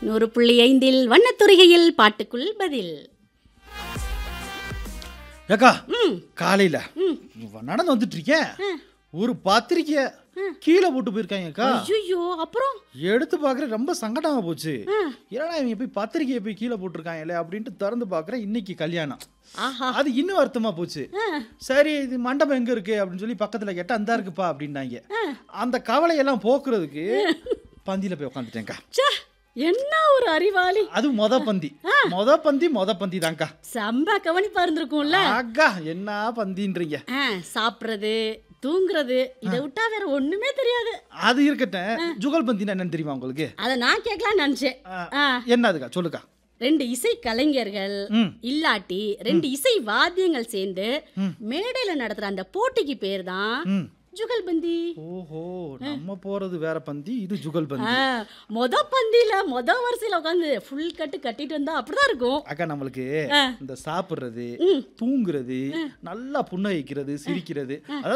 நூறு புள்ளி ஐந்தில் வண்ணத்துறைகையில் பாட்டுக்குள் பதில் ஏக்கா ம் காலையில ம் இவ நடந்து வந்துட்டு இருக்கேன் ஒரு பத்திரிக்கைய கீழே போட்டு போயிருக்காங்கக்கா ஐயோ அப்புறம் எடுத்து பார்க்குறேன் ரொம்ப சங்கடமா போச்சு ஆ. ஏன்னா இவங்க போய் பத்திரிக்கையை போய் கீழே போட்டிருக்காங்கல்ல அப்படின்ட்டு திறந்து பார்க்குறேன் இன்னைக்கு கல்யாணம் ஆஹா அது இன்னும் வருத்தமா போச்சு ஆ, சரி இது மண்டபம் எங்க இருக்கு அப்படின்னு சொல்லி பக்கத்துல கேட்டா அந்த இருக்குப்பா அப்படின்னாங்க அந்த கவலையெல்லாம் போக்குறதுக்கு பந்தியில போய் உட்காந்துட்டேன்க்கா ச்சே, என்ன ஒரு அறிவாளி அது மொத பந்தி மொத பந்தி மொத பந்தி தான்க்கா செம்ம கவனிப்பா இருந்திருக்கும்ல அக்கா என்ன பந்தின்றீங்க ஆ, சாப்பிடுறது தூங்குறது இதை விட்டா வேற ஒண்ணுமே தெரியாது அது இருக்கட்டும் ஜுகல் பந்தினா என்னன்னு தெரியுமா உங்களுக்கு அதை நான் கேட்கலாம்னு நினைச்சேன் ஆ, ஆ, என்னதுக்கா சொல்லுக்கா ரெண்டு இசை கலைஞர்கள் ம் இல்லாட்டி ரெண்டு இசை வாத்தியங்கள் சேர்ந்து மேடையில நடத்துற அந்த போட்டிக்கு பேர் தான் ம் ஜுகல்பந்தி ஓஹோ நம்ம போறது வேற பந்தி இது ஜுகல் பந்தி ஆ, மொத பந்தியில மொத வரிசையில உட்காந்து ஃபுல் கட்டு கட்டிட்டு வந்தா அப்படிதான் இருக்கும் அக்கா நம்மளுக்கு ஆ. இந்த சாப்பிடுறது தூங்குறது நல்லா புன்னகைக்கிறது சிரிக்கிறது அதாவது